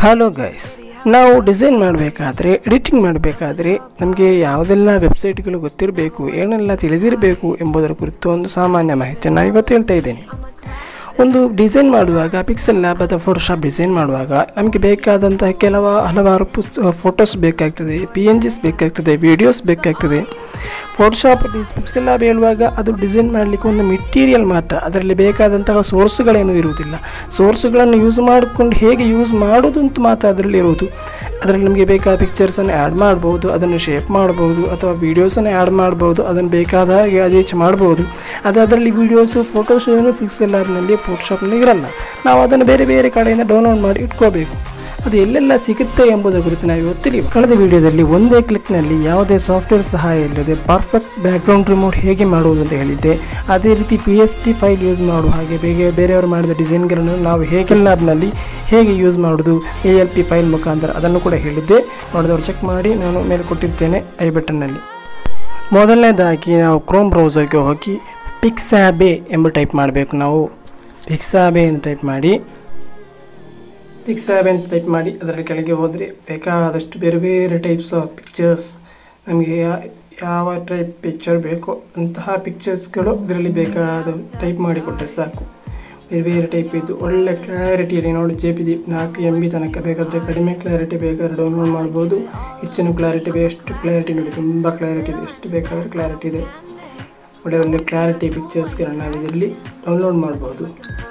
Hello guys ನಾವು design ಮಾಡಬೇಕಾದ್ರೆ editing ಮಾಡಬೇಕಾದ್ರೆ ನಮಗೆ ಯಾವುದೆಲ್ಲ ವೆಬ್ಸೈಟ್ಗಳು ಗೊತ್ತಿರಬೇಕು ಏನೆಲ್ಲ ತಿಳಿದಿರಬೇಕು ಎಂಬುದರ ಕುರಿತು ಒಂದು ಸಾಮಾನ್ಯ ಮಾಹಿತಿಯನ್ನು ನಾನು ಇವತ್ತು ಹೇಳ್ತಾ ಇದ್ದೇನೆ ಒಂದು ಡಿಸೈನ್ ಮಾಡುವಾಗ ಪಿಕ್ಸೆಲ್ ಲ್ಯಾಬ್ ಅಥವಾ ಫೋಟೋಶಾಪ್ ಡಿಸೈನ್ ಮಾಡುವಾಗ ನಮಗೆ ಬೇಕಾದಂತಹ ಕೆಲವು ಹಲವಾರು ಪುಸ್ ಫೋಟೋಸ್ ಬೇಕಾಗ್ತದೆ ಪಿ ಎನ್ ಜಿಸ್ ಬೇಕಾಗ್ತದೆ ವಿಡಿಯೋಸ್ ಬೇಕಾಗ್ತದೆ ಫೋಟೋಶಾಪ್ ಪಿಕ್ಸೆಲ್ ಲ್ಯಾಬ್ ಹೇಳುವಾಗ ಅದು ಡಿಸೈನ್ ಮಾಡಲಿಕ್ಕೆ ಒಂದು ಮೆಟೀರಿಯಲ್ ಮಾತ್ರ ಅದರಲ್ಲಿ ಬೇಕಾದಂತಹ ಸೋರ್ಸ್ಗಳೇನು ಇರುವುದಿಲ್ಲ ಸೋರ್ಸ್ಗಳನ್ನು ಯೂಸ್ ಮಾಡಿಕೊಂಡು ಹೇಗೆ ಯೂಸ್ ಮಾಡೋದು ಅಂತ ಮಾತ್ರ ಅದರಲ್ಲಿ ಇರುವುದು ಅದರಲ್ಲಿ ನಮಗೆ ಬೇಕಾದ ಪಿಕ್ಚರ್ಸನ್ನು ಆ್ಯಡ್ ಮಾಡ್ಬೋದು ಅದನ್ನು ಶೇಪ್ ಮಾಡ್ಬೋದು ಅಥವಾ ವೀಡಿಯೋಸನ್ನು ಆ್ಯಡ್ ಮಾಡ್ಬೋದು ಅದನ್ನು ಬೇಕಾದ ಹಾಗೆ ಅದೇಚ್ ಮಾಡ್ಬೋದು ಅದು ಅದರಲ್ಲಿ ವೀಡಿಯೋಸು ಫೋಟೋಸ್ ಏನು ಪಿಕ್ಸೆಲ್ ಲ್ಯಾಬ್ನಲ್ಲಿ ಫೋಟೋಶಾಪ್ನಲ್ಲಿ ಇರಲ್ಲ ನಾವು ಅದನ್ನು ಬೇರೆ ಬೇರೆ ಕಡೆಯಿಂದ ಡೌನ್ಲೋಡ್ ಮಾಡಿ ಇಟ್ಕೋಬೇಕು ಅದು ಎಲ್ಲೆಲ್ಲ ಸಿಗುತ್ತೆ ಎಂಬುದರ ಕುರಿತು ನಾವು ಇವತ್ತು ತಿಳಿಯುವ ಕಳೆದ ವಿಡಿಯೋದಲ್ಲಿ ಒಂದೇ ಕ್ಲಿಕ್ನಲ್ಲಿ ಯಾವುದೇ ಸಾಫ್ಟ್ವೇರ್ ಸಹಾಯ ಇಲ್ಲದೆ ಪರ್ಫೆಕ್ಟ್ ಬ್ಯಾಕ್ಗ್ರೌಂಡ್ ರಿಮೋಟ್ ಹೇಗೆ ಮಾಡುವುದು ಅಂತ ಹೇಳಿದ್ದೆ ಅದೇ ರೀತಿ P S T file use ಮಾಡುವ ಹಾಗೆ ಬೇಗ ಬೇರೆಯವರು ಮಾಡಿದ ಡಿಸೈನ್ಗಳನ್ನು ನಾವು ಹೇಗೆ ಲ್ಯಾಬ್ನಲ್ಲಿ ಹೇಗೆ ಯೂಸ್ ಮಾಡೋದು ಎ ಎಲ್ ಪಿ ಫೈಲ್ ಮುಖಾಂತರ ಅದನ್ನು ಕೂಡ ಹೇಳಿದ್ದೆ ನೋಡಿದವರು ಚೆಕ್ ಮಾಡಿ ನಾನು ಮೇಲೆ ಕೊಟ್ಟಿರ್ತೇನೆ ಐ ಬಟನ್ನಲ್ಲಿ ಮೊದಲನೇದಾಗಿ ನಾವು ಕ್ರೋಮ್ ಬ್ರೌಸರ್ಗೆ ಹೋಗಿ ಪಿಕ್ಸಾಬೆ ಎಂಬ ಟೈಪ್ ಮಾಡಬೇಕು ನಾವು ಪಿಕ್ಸಾಬೆ ಅಂತ ಟೈಪ್ ಮಾಡಿ ಪಿಕ್ಸಾಬೆ ಅಂತ ಟೈಪ್ ಮಾಡಿ ಅದರ ಕೆಳಗೆ ಹೋದರೆ ಬೇಕಾದಷ್ಟು ಬೇರೆ ಬೇರೆ ಟೈಪ್ಸ್ ಆಫ್ ಪಿಕ್ಚರ್ಸ್ ನಮಗೆ ಯಾ- ಯಾವ ಟೈಪ್ ಪಿಕ್ಚರ್ ಬೇಕೋ ಅಂತಹ ಪಿಕ್ಚರ್ಸ್ಗಳು ಇದರಲ್ಲಿ ಬೇಕಾದ ಟೈಪ್ ಮಾಡಿಕೊಟ್ಟರೆ ಸಾಕು ಬೇರೆ ಬೇರೆ ಟೈಪ್ ಇದ್ದು ಒಳ್ಳೆ ಕ್ಲಾರಿಟಿಯಲ್ಲಿ ನೋಡಿ ಜೆ ಪಿ ಜಿ ನಾಲ್ಕು ಎಮ್ ಬಿ ತನಕ ಬೇಕಾದರೆ ಕಡಿಮೆ ಕ್ಲಾರಿಟಿ ಬೇಕಾದರೆ ಡೌನ್ಲೋಡ್ ಮಾಡ್ಬೋದು ಹೆಚ್ಚಿನ ಕ್ಲಾರಿಟಿ ಎಷ್ಟು ಕ್ಲಾರಿಟಿ ನೋಡಿ ತುಂಬ ಕ್ಲಾರಿಟಿ ಇದೆ ಎಷ್ಟು ಬೇಕಾದರೆ ಕ್ಲಾರಿಟಿ ಇದೆ ಒಳ್ಳೆ ಒಳ್ಳೆ ಕ್ಲಾರಿಟಿ ಪಿಕ್ಚರ್ಸ್ಗಳನ್ನು ನಾವು ಇದರಲ್ಲಿ ಡೌನ್ಲೋಡ್ ಮಾಡ್ಬೋದು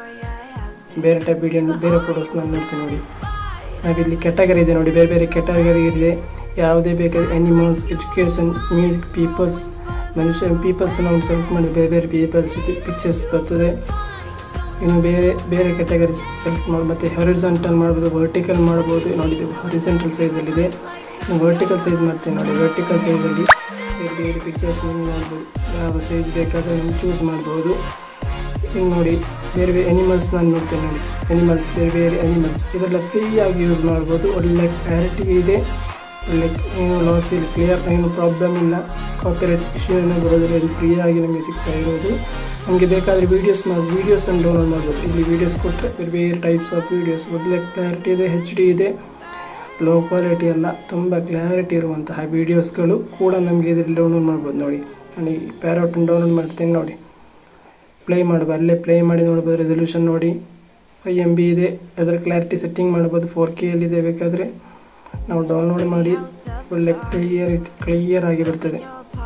ಬೇರೆ ಟೈಪ್ ವಿಡಿಯೋ ಬೇರೆ ಫೋಟೋಸ್ ನಾನು ನೋಡ್ತೀನಿ ನೋಡಿ ನಾವಿಲ್ಲಿ ಕೆಟಗರಿ ಇದೆ ನೋಡಿ ಬೇರೆ ಬೇರೆ ಕೆಟಗರಿ ಇದೆ ಯಾವುದೇ ಬೇಕಾದ್ರೆ ಎನಿಮಲ್ಸ್ ಎಜುಕೇಷನ್ ಮ್ಯೂಸಿಕ್ ಪೀಪಲ್ಸ್ ಮನುಷ್ಯ ಪೀಪಲ್ಸ್ ನಾವು ಸೆಲೆಕ್ಟ್ ಮಾಡಿದ್ರೆ ಬೇರೆ ಬೇರೆ ಪೀಪಲ್ಸ್ ಪಿಕ್ಚರ್ಸ್ ಬರ್ತದೆ ಇನ್ನು ಬೇರೆ ಬೇರೆ ಕೆಟಗರಿ ಸೆಲೆಕ್ಟ್ ಮಾಡಿ ಮತ್ತು ಹಾರಿಜಾಂಟಲ್ ಮಾಡ್ಬೋದು ವರ್ಟಿಕಲ್ ಮಾಡ್ಬೋದು ನೋಡಿ ಇದು ಹಾರಿಜೆಂಟಲ್ ಸೈಜಲ್ಲಿದೆ ಇನ್ನು ವರ್ಟಿಕಲ್ ಸೈಜ್ ಮಾಡ್ತೀನಿ ನೋಡಿ ವರ್ಟಿಕಲ್ ಸೈಜಲ್ಲಿ ಬೇರೆ ಬೇರೆ ಪಿಕ್ಚರ್ಸ್ ನೀವು ನೋಡ್ಬೋದು ಯಾವ ಸೈಜ್ ಬೇಕಾದರೆ ನೀವು ಚೂಸ್ ಮಾಡ್ಬೋದು ಇನ್ನು ನೋಡಿ ಬೇರೆ ಬೇರೆ ಎನಿಮಲ್ಸ್ ನಾನು ನೋಡ್ತೇನೆ ನೋಡಿ ಎನಿಮಲ್ಸ್ ಬೇರೆ ಬೇರೆ ಎನಿಮಲ್ಸ್ ಇದೆಲ್ಲ ಫ್ರೀಯಾಗಿ ಯೂಸ್ ಮಾಡ್ಬೋದು ಒಳ್ಳೆ ಕ್ಲಾರಿಟಿ ಇದೆ ಒಳ್ಳೆ ಏನು ಲಾಸ್ ಇಲ್ಲ ಕ್ಲಿಯರ್ ಏನು ಪ್ರಾಬ್ಲಮ್ ಇಲ್ಲ ಕಾಪಿರೈಟ್ ಇಶ್ಯೂ ಏನೂ ಬರೋದಿಲ್ಲ ಇದು ಫ್ರೀಯಾಗಿ ನಮಗೆ ಸಿಗ್ತಾ ಇರೋದು ನಮಗೆ ಬೇಕಾದರೆ ವೀಡಿಯೋಸ್ ಮಾಡಿ ವೀಡಿಯೋಸನ್ನು ಡೌನ್ಲೋಡ್ ಮಾಡ್ಬೋದು ಇಲ್ಲಿ ವೀಡಿಯೋಸ್ ಕೊಟ್ಟರೆ ಬೇರೆ ಬೇರೆ ಟೈಪ್ಸ್ ಆಫ್ ವೀಡಿಯೋಸ್ ಒಳ್ಳೆ ಕ್ಲಾರಿಟಿ ಇದೆ ಹೆಚ್ ಡಿ ಇದೆ ಲೋ ಕ್ವಾಲಿಟಿ ಅಲ್ಲ ತುಂಬ ಕ್ಲಾರಿಟಿ ಇರುವಂತಹ ವೀಡಿಯೋಸ್ಗಳು ಕೂಡ ನಮಗೆ ಇದರಲ್ಲಿ ಡೌನ್ಲೋಡ್ ಮಾಡ್ಬೋದು ನೋಡಿ ನಾನು ಈ ಪ್ಯಾರೋಟನ್ನು ಡೌನ್ಲೋಡ್ ಮಾಡ್ತೀನಿ ನೋಡಿ ಪ್ಲೇ ಮಾಡ್ಬೋದು ಅಲ್ಲೇ ಪ್ಲೇ ಮಾಡಿ ನೋಡ್ಬೋದು ರೆಸೊಲ್ಯೂಷನ್ ನೋಡಿ ಫೈ ಎಮ್ ಬಿ ಇದೆ ಅದರ ಕ್ಲಾರಿಟಿ ಸೆಟ್ಟಿಂಗ್ ಮಾಡ್ಬೋದು ಫೋರ್ ಕೆ ಎಲ್ಲಿದೆ ಬೇಕಾದರೆ ನಾವು ಡೌನ್ಲೋಡ್ ಮಾಡಿ ಒಳ್ಳೆ ಕ್ಲಿಯರ್ ಕ್ಲಿಯರ್ ಆಗಿ ಬರ್ತದೆ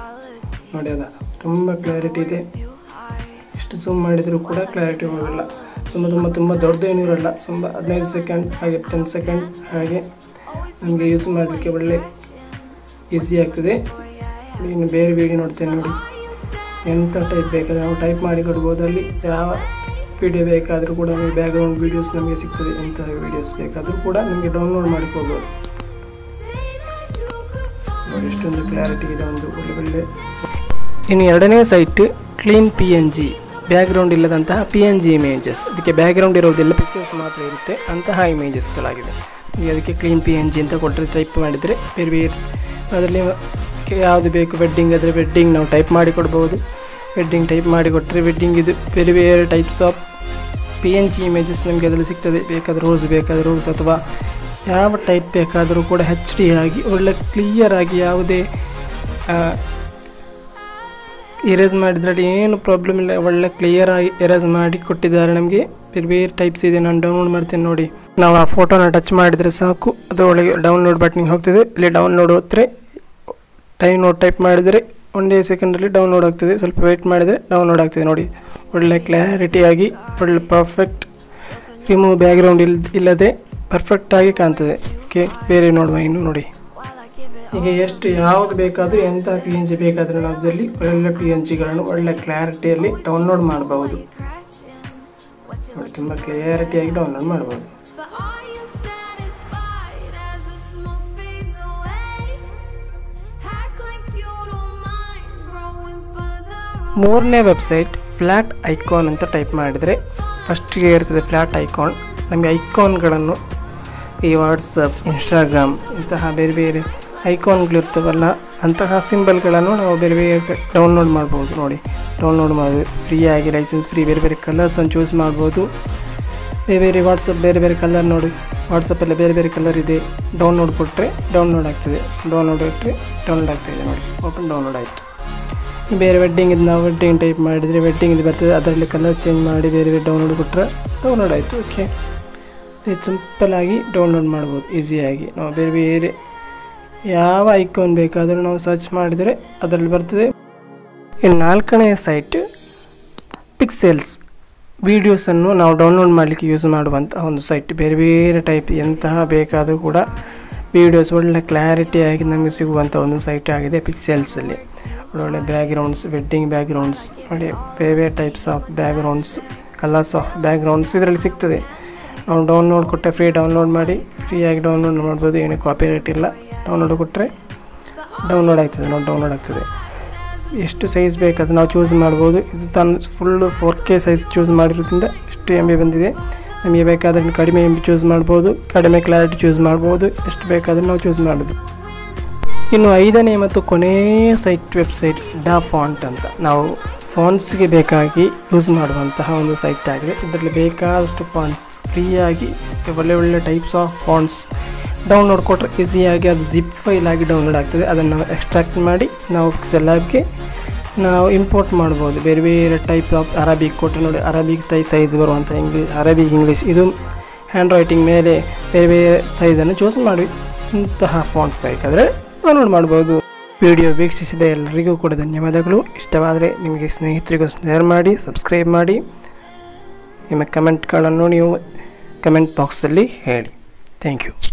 ನೋಡಿ ಅದ ತುಂಬ ಕ್ಲಾರಿಟಿ ಇದೆ ಎಷ್ಟು ಝೂಮ್ ಮಾಡಿದರೂ ಕೂಡ ಕ್ಲಾರಿಟಿ ಹೋಗಲ್ಲ ತುಂಬ ತುಂಬ ತುಂಬ ದೊಡ್ಡದೇನೂ ಇರಲ್ಲ ತುಂಬ ಹದಿನೈದು ಸೆಕೆಂಡ್ ಹಾಗೆ ಟೆನ್ ಸೆಕೆಂಡ್ ಹಾಗೆ ನಮಗೆ ಯೂಸ್ ಮಾಡಲಿಕ್ಕೆ ಒಳ್ಳೆ ಈಸಿ ಆಗ್ತದೆ ಇನ್ನು ಬೇರೆ ವಿಡಿಯೋ ನೋಡ್ತೇನೆ ನೋಡಿ ಎಂಥ ಟೈಪ್ ಬೇಕಾದ್ರೆ ನಾವು ಟೈಪ್ ಮಾಡಿ ಕೊಡ್ಬೋದು ಅಲ್ಲಿ ಯಾವ ವಿಡಿಯೋ ಬೇಕಾದರೂ ಕೂಡ ನಮಗೆ ಬ್ಯಾಕ್ಗ್ರೌಂಡ್ ವೀಡಿಯೋಸ್ ನಮಗೆ ಸಿಗ್ತದೆ ಎಂತಹ ವೀಡಿಯೋಸ್ ಬೇಕಾದರೂ ಕೂಡ ನಮಗೆ ಡೌನ್ಲೋಡ್ ಮಾಡಿಕೊಳ್ಬೋದು ನೋಡಿ ಎಷ್ಟೊಂದು ಕ್ಲಾರಿಟಿ ಇದೆ ಒಂದು ಒಳ್ಳೆ ಒಳ್ಳೆ ಇನ್ನು ಎರಡನೇ site clean P N G background ಇಲ್ಲದಂತಹ ಪಿ ಎನ್ ಜಿ ಇಮೇಜಸ್ ಅದಕ್ಕೆ ಬ್ಯಾಕ್ಗ್ರೌಂಡ್ ಇರೋದಿಲ್ಲ ಪಿಕ್ಚರ್ಸ್ ಮಾತ್ರ ಇರುತ್ತೆ ಅಂತಹ ಇಮೇಜಸ್ಗಳಾಗಿವೆ ಈಗ ಅದಕ್ಕೆ ಕ್ಲೀನ್ ಪಿ ಎನ್ ಜಿ ಅಂತ ಕೊಟ್ಟರೆ ಟೈಪ್ ಮಾಡಿದರೆ ಬೇರೆ ಬೇರೆ ಅದರಲ್ಲಿ ಯಾವುದು ಬೇಕು ವೆಡ್ಡಿಂಗ್ ಆದರೆ ವೆಡ್ಡಿಂಗ್ ನಾವು ಟೈಪ್ ಮಾಡಿ ಕೊಡ್ಬೋದು ವೆಡ್ಡಿಂಗ್ ಟೈಪ್ ಮಾಡಿ ಕೊಟ್ಟರೆ ವೆಡ್ಡಿಂಗ್ ಇದು ಬೇರೆ ಬೇರೆ types of P N G images ನಮಗೆ ಅದರಲ್ಲಿ ಸಿಗ್ತದೆ ಬೇಕಾದರೆ ರೋಸ್ ಬೇಕಾದರೆ ರೋಸ್ ಅಥವಾ ಯಾವ ಟೈಪ್ ಬೇಕಾದರೂ ಕೂಡ ಹೆಚ್ ಡಿ ಆಗಿ ಒಳ್ಳೆ ಕ್ಲಿಯರ್ ಆಗಿ ಯಾವುದೇ ಇರೇಸ್ ಮಾಡಿದ್ರಲ್ಲಿ ಏನು ಪ್ರಾಬ್ಲಮ್ ಇಲ್ಲ ಒಳ್ಳೆ ಕ್ಲಿಯರ್ ಆಗಿ ಎರೇಸ್ ಮಾಡಿ ಕೊಟ್ಟಿದ್ದಾರೆ ನಮಗೆ ಬೇರೆ ಬೇರೆ ಟೈಪ್ಸ್ ಇದೆ ನಾನು ಡೌನ್ಲೋಡ್ ಮಾಡ್ತೀನಿ ನೋಡಿ ನಾವು ಆ ಫೋಟೋನ ಟಚ್ ಮಾಡಿದರೆ ಸಾಕು ಅದು ಒಳಗೆ ಡೌನ್ಲೋಡ್ ಬಟನ್ಗೆ ಹೋಗ್ತದೆ ಇಲ್ಲಿ ಡೌನ್ಲೋಡ್ ಹೋದರೆ ಡೌನ್ಲೋಡ್ ಟೈಪ್ ಮಾಡಿದರೆ ಒಂದೇ ಸೆಕೆಂಡಲ್ಲಿ ಡೌನ್ಲೋಡ್ ಆಗ್ತದೆ ಸ್ವಲ್ಪ ವೆಯ್ಟ್ ಮಾಡಿದರೆ ಡೌನ್ಲೋಡ್ ಆಗ್ತದೆ ನೋಡಿ ಒಳ್ಳೆ ಕ್ಲಾರಿಟಿಯಾಗಿ ಒಳ್ಳೆ ಪರ್ಫೆಕ್ಟ್ ರಿಮೂವ್ ಬ್ಯಾಕ್ಗ್ರೌಂಡ್ ಇಲ್ ಇಲ್ಲದೆ ಪರ್ಫೆಕ್ಟಾಗಿ ಕಾಣ್ತದೆ ಓಕೆ ಬೇರೆ ನೋಡುವ ಇನ್ನು ನೋಡಿ ಹೀಗೆ ಎಷ್ಟು ಯಾವುದು ಬೇಕಾದರೂ ಎಂಥ ಪಿ ಎನ್ ಜಿ ಬೇಕಾದರೂ ನಾವು ಇದರಲ್ಲಿ ಒಳ್ಳೆ ಪಿ ಎನ್ ಜಿಗಳನ್ನು ಒಳ್ಳೆ ಕ್ಲಾರಿಟಿಯಲ್ಲಿ ಡೌನ್ಲೋಡ್ ಮಾಡಬಹುದು ನೋಡಿ ತುಂಬ ಕ್ಲಿಯರಿಟಿಯಾಗಿ ಡೌನ್ಲೋಡ್ ಮಾಡ್ಬೋದು But are you satisfied as the smoke fades away? Act like you don't mind growing further ಮೂರನೇ ವೆಬ್ಸೈಟ್ ಫ್ಲ್ಯಾಟ್ ಐಕಾನ್ ಅಂತ ಟೈಪ್ ಮಾಡಿದರೆ ಫಸ್ಟಿಗೆ ಇರ್ತದೆ ಫ್ಲ್ಯಾಟ್ ಐಕಾನ್ ನಮಗೆ ಐಕಾನ್ಗಳನ್ನು ಈ ವಾಟ್ಸಪ್ ಇನ್ಸ್ಟಾಗ್ರಾಮ್ ಇಂತಹ ಬೇರೆ ಬೇರೆ ಐಕಾನ್ಗಳು ಇರ್ತವಲ್ಲ ಅಂತಹ ಸಿಂಬಲ್ಗಳನ್ನು ನಾವು ಬೇರೆ ಬೇರೆ ಡೌನ್ಲೋಡ್ ಮಾಡ್ಬೋದು ನೋಡಿ ಡೌನ್ಲೋಡ್ ಮಾಡಿ ಫ್ರೀಯಾಗಿ ಲೈಸೆನ್ಸ್ ಫ್ರೀ ಬೇರೆ ಬೇರೆ ಕಲರ್ಸನ್ನು ಚೂಸ್ ಮಾಡ್ಬೋದು ಬೇರೆ ಬೇರೆ ವಾಟ್ಸಪ್ ಬೇರೆ ಬೇರೆ ಕಲರ್ ನೋಡಿ ವಾಟ್ಸಪ್ಪಲ್ಲಿ ಬೇರೆ ಬೇರೆ ಕಲರ್ ಇದೆ ಡೌನ್ಲೋಡ್ ಕೊಟ್ಟರೆ ಡೌನ್ಲೋಡ್ ಆಗ್ತದೆ ಡೌನ್ಲೋಡ್ ಇಟ್ಟರೆ ಡೌನ್ಲೋಡ್ ಆಗ್ತಾಯಿದೆ ನೋಡಿ ಓಪನ್ ಡೌನ್ಲೋಡ್ ಆಯಿತು ಬೇರೆ ವೆಡ್ಡಿಂಗ್ ಇದು ನಾವು ವೆಡ್ಡಿಂಗ್ ಟೈಪ್ ಮಾಡಿದರೆ ವೆಡ್ಡಿಂಗ್ ಇದು ಬರ್ತದೆ ಅದರಲ್ಲಿ ಕಲರ್ ಚೇಂಜ್ ಮಾಡಿ ಬೇರೆ ಬೇರೆ ಡೌನ್ಲೋಡ್ ಕೊಟ್ಟರೆ ಡೌನ್ಲೋಡ್ ಆಯಿತು ಓಕೆ ಇದು ಸಿಂಪಲ್ಲಾಗಿ ಡೌನ್ಲೋಡ್ ಮಾಡ್ಬೋದು ಈಸಿಯಾಗಿ ನಾವು ಬೇರೆ ಬೇರೆ ಯಾವ ಐಕಾನ್ ಬೇಕಾದರೂ ನಾವು ಸರ್ಚ್ ಮಾಡಿದರೆ ಅದರಲ್ಲಿ ಬರ್ತದೆ ಇನ್ನು ನಾಲ್ಕನೆಯ ಸೈಟ್ ಪಿಕ್ಸೆಲ್ಸ್ ವೀಡಿಯೋಸನ್ನು ನಾವು ಡೌನ್ಲೋಡ್ ಮಾಡಲಿಕ್ಕೆ ಯೂಸ್ ಮಾಡುವಂತಹ ಒಂದು ಸೈಟ್ ಬೇರೆ ಬೇರೆ ಟೈಪ್ ಎಂತಹ ಬೇಕಾದರೂ ಕೂಡ ವೀಡಿಯೋಸ್ ಒಳ್ಳೆ ಕ್ಲಾರಿಟಿಯಾಗಿ ನಮಗೆ ಸಿಗುವಂಥ ಒಂದು ಸೈಟ್ ಆಗಿದೆ ಪಿಕ್ಸೆಲ್ಸಲ್ಲಿ ಒಳ್ಳೊಳ್ಳೆ ಬ್ಯಾಕ್ಗ್ರೌಂಡ್ಸ್ ವೆಡ್ಡಿಂಗ್ ಬ್ಯಾಕ್ಗ್ರೌಂಡ್ಸ್ ನೋಡಿ ಬೇರೆ ಬೇರೆ types of backgrounds colours of backgrounds ಇದರಲ್ಲಿ ಸಿಗ್ತದೆ ನಾವು ಡೌನ್ಲೋಡ್ ಕೊಟ್ಟರೆ ಫ್ರೀ ಡೌನ್ಲೋಡ್ ಮಾಡಿ ಫ್ರೀಯಾಗಿ ಡೌನ್ಲೋಡ್ ಮಾಡ್ಬೋದು ಏನು ಕಾಪಿ ರೇಟ್ ಇಲ್ಲ ಡೌನ್ಲೋಡ್ ಕೊಟ್ಟರೆ ಡೌನ್ಲೋಡ್ ಆಗ್ತದೆ ನಾವು ಡೌನ್ಲೋಡ್ ಆಗ್ತದೆ ಎಷ್ಟು ಸೈಜ್ ಬೇಕಾದ್ರೆ ನಾವು ಚೂಸ್ ಮಾಡ್ಬೋದು ಇದು ತಾನು full four K size choose ಮಾಡಿರೋದ್ರಿಂದ ಎಷ್ಟು ಎಮ್ ಬಿ ಬಂದಿದೆ ನಮಗೆ ಬೇಕಾದ್ರೆ ಕಡಿಮೆ ಎಮ್ ಬಿ ಚೂಸ್ ಮಾಡ್ಬೋದು ಕಡಿಮೆ ಕ್ಲಾರಿಟಿ ಚೂಸ್ ಮಾಡ್ಬೋದು ಎಷ್ಟು ಬೇಕಾದ್ರೆ ನಾವು ಚೂಸ್ ಮಾಡೋದು ಇನ್ನು ಐದನೇ ಮತ್ತು ಕೊನೆಯ ಸೈಟ್ ವೆಬ್ಸೈಟ್ ಡಾ ಫಾಂಟ್ ಅಂತ ನಾವು ಫಾಂಟ್ಸ್ಗೆ ಬೇಕಾಗಿ ಯೂಸ್ ಮಾಡುವಂತಹ ಒಂದು ಸೈಟ್ ಆಗಿದೆ ಇದರಲ್ಲಿ ಬೇಕಾದಷ್ಟು ಫಾಂಟ್ಸ್ ಫ್ರೀಯಾಗಿ ಒಳ್ಳೆ ಒಳ್ಳೆ ಟೈಪ್ಸ್ ಆಫ್ ಫಾಂಟ್ಸ್ ಡೌನ್ಲೋಡ್ ಕೊಟ್ಟರೆ ಈಸಿಯಾಗಿ ಅದು ಜಿಪ್ ಫೈಲ್ ಆಗಿ ಡೌನ್ಲೋಡ್ ಆಗ್ತದೆ ಅದನ್ನು ನಾವು ಎಕ್ಸ್ಟ್ರಾಕ್ಟ್ ಮಾಡಿ ನಾವು ಸೆಲ್ಲಾಬ್ಗೆ ನಾವು ಇಂಪೋರ್ಟ್ ಮಾಡ್ಬೋದು ಬೇರೆ ಬೇರೆ ಟೈಪ್ ಆಫ್ ಅರಬಿಕ್ ಕೊಟ್ಟರೆ ನೋಡಿ ಅರಬಿಕ್ ಟೈ ಸೈಜ್ ಬರುವಂಥ ಇಂಗ್ಲೀಷ್ ಅರಬಿಕ್ ಇಂಗ್ಲೀಷ್ ಇದು ಹ್ಯಾಂಡ್ ರೈಟಿಂಗ್ ಮೇಲೆ ಬೇರೆ ಬೇರೆ ಸೈಜನ್ನು ಚೂಸ್ ಮಾಡಿ ಇಂತಹ ಫಾಂಟ್ ಬೇಕಾದರೆ ಡೌನ್ಲೋಡ್ ಮಾಡ್ಬೋದು ವಿಡಿಯೋ ವೀಕ್ಷಿಸಿದ ಎಲ್ಲರಿಗೂ ಕೂಡ ಧನ್ಯವಾದಗಳು ಇಷ್ಟವಾದರೆ ನಿಮಗೆ ಸ್ನೇಹಿತರಿಗೂ ಶೇರ್ ಮಾಡಿ ಸಬ್ಸ್ಕ್ರೈಬ್ ಮಾಡಿ ನಿಮ್ಮ ಕಮೆಂಟ್ಗಳನ್ನು ನೀವು ಕಮೆಂಟ್ ಬಾಕ್ಸಲ್ಲಿ ಹೇಳಿ ಥ್ಯಾಂಕ್ ಯು